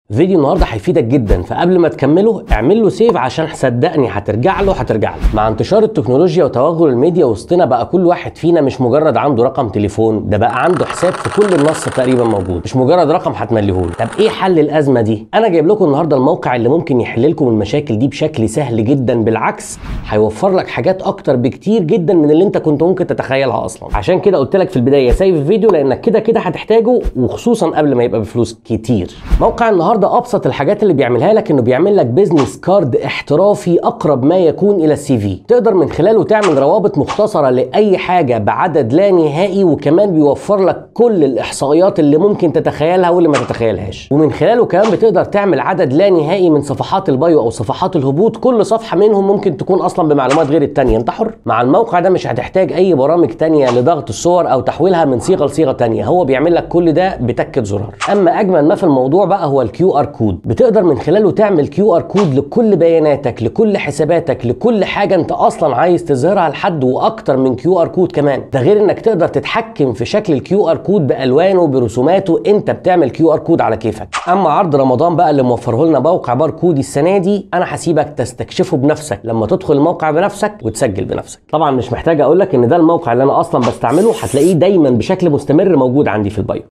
فيديو النهارده هيفيدك جدا فقبل ما تكمله اعمل له سيف عشان صدقني هترجع له هترجع له مع انتشار التكنولوجيا وتوغل الميديا وسطنا بقى كل واحد فينا مش مجرد عنده رقم تليفون ده بقى عنده حساب في كل النص تقريبا موجود مش مجرد رقم هتمليهوله طب ايه حل الازمه دي انا جايب لكم النهارده الموقع اللي ممكن يحل لكم المشاكل دي بشكل سهل جدا بالعكس هيوفر لك حاجات اكتر بكتير جدا من اللي انت كنت ممكن تتخيلها اصلا عشان كده قلت لك في البدايه سايب الفيديو لانك كده كده هتحتاجه وخصوصا قبل ما يبقى بفلوس كتير موقع النهارده ابسط الحاجات اللي بيعملها لك انه بيعمل لك بيزنس كارد احترافي اقرب ما يكون الى السي في تقدر من خلاله تعمل روابط مختصره لاي حاجه بعدد لا نهائي وكمان بيوفر لك كل الاحصائيات اللي ممكن تتخيلها واللي ما تتخيلهاش ومن خلاله كمان بتقدر تعمل عدد لا نهائي من صفحات البايو او صفحات الهبوط كل صفحه منهم ممكن تكون اصلا بمعلومات غير التانية انت حر مع الموقع ده مش هتحتاج اي برامج تانية لضغط الصور او تحويلها من صيغه لصيغه تانية هو بيعمل لك كل ده بتكه زرار اما اجمل ما في الموضوع بقى هو الكيو ار كود بتقدر من خلاله تعمل كيو ار كود لكل بياناتك لكل حساباتك لكل حاجه انت اصلا عايز تظهرها لحد واكتر من كيو ار كود كمان ده غير انك تقدر تتحكم في شكل الكيو ار كود بالوانه برسوماته انت بتعمل كيو ار كود على كيفك اما عرض رمضان بقى اللي موفره لنا موقع باركودي السنه دي انا هسيبك تستكشفه بنفسك لما تدخل الموقع بنفسك وتسجل بنفسك طبعا مش محتاج اقول لك ان ده الموقع اللي انا اصلا بستعمله هتلاقيه دايما بشكل مستمر موجود عندي في البايو